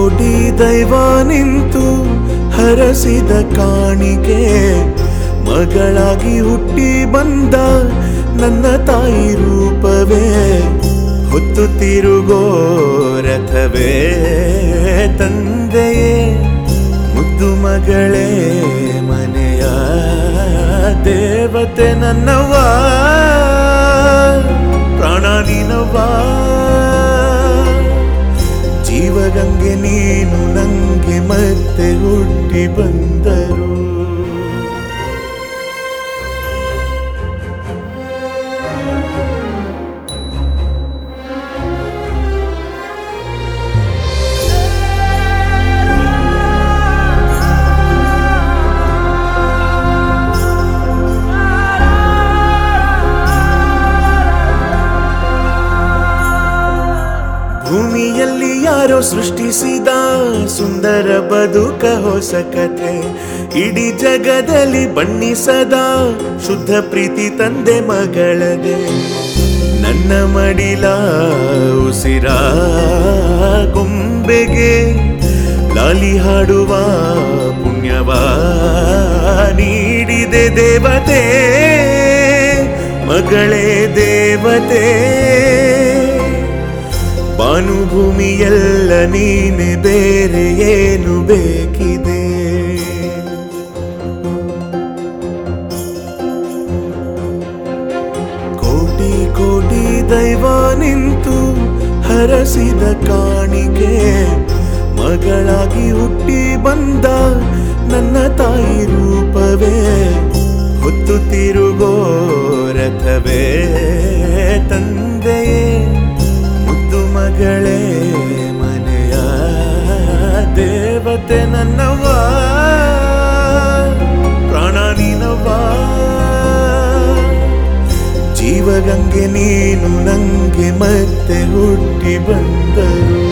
ಕೋಟಿ ದೈವ ನಿಂತು ಹರಸಿದ ಕಾಣಿಕೆ ಮಗಳಾಗಿ ಹುಟ್ಟಿ ಬಂದ ನನ್ನ ತಾಯಿ ರೂಪವೇ ಹೊತ್ತು ತಿರುಗೋ ರಥವೇ ತಂದೆಯೇ ಮುದ್ದು ಮಗಳೇ ಮನೆಯ ದೇವತೆ ನನ್ನವ್ವ ಪ್ರಾಣ ನೀನವ್ವ ಜೀವಗಂಗೆ ನೀನು ನಂಗೆ ಮತ್ತೆ ಹುಟ್ಟಿ ಬಂದರು ಭೂಮಿಯಲ್ಲಿ ಯಾರೋ ಸೃಷ್ಟಿಸಿದ ಸುಂದರ ಬದುಕ ಹೊಸ ಕಥೆ ಇಡೀ ಜಗದಲ್ಲಿ ಬಣ್ಣಿಸದ ಶುದ್ಧ ಪ್ರೀತಿ ತಂದೆ ಮಗಳದೆ ನನ್ನ ಮಡಿಲ ಉಸಿರ ಗೊಂಬೆಗೆ ಲಾಲಿ ಹಾಡುವ ಪುಣ್ಯವ ನೀಡಿದೆ ದೇವತೆ ಮಗಳೇ ದೇವತೆ ಭಾನುಭೂಮಿಯೆಲ್ಲ ನೀನೆ ಬೇರೆ ಏನು ಬೇಕಿದೆ ಕೋಟಿ ಕೋಟಿ ದೈವ ನಿಂತು ಹರಸಿದ ಕಾಣಿಕೆ ಮಗಳಾಗಿ ಹುಟ್ಟಿ ಬಂದ ನನ್ನ ತಾಯಿ ರೂಪವೇ ಹೊತ್ತು ತಿರುಗೋ ರಥವೇ ತಂದೆಯೇ ಮುದ್ದು ಮಗಳೇ ಮನೆಯ ದೇವತೆ ನನ್ನವ್ವ ಪ್ರಾಣ ನೀನವ್ವ ಜೀವಗಂಗೆ ನೀನು ನಂಗೆ ಮತ್ತೆ ಹುಟ್ಟಿ ಬಂದರು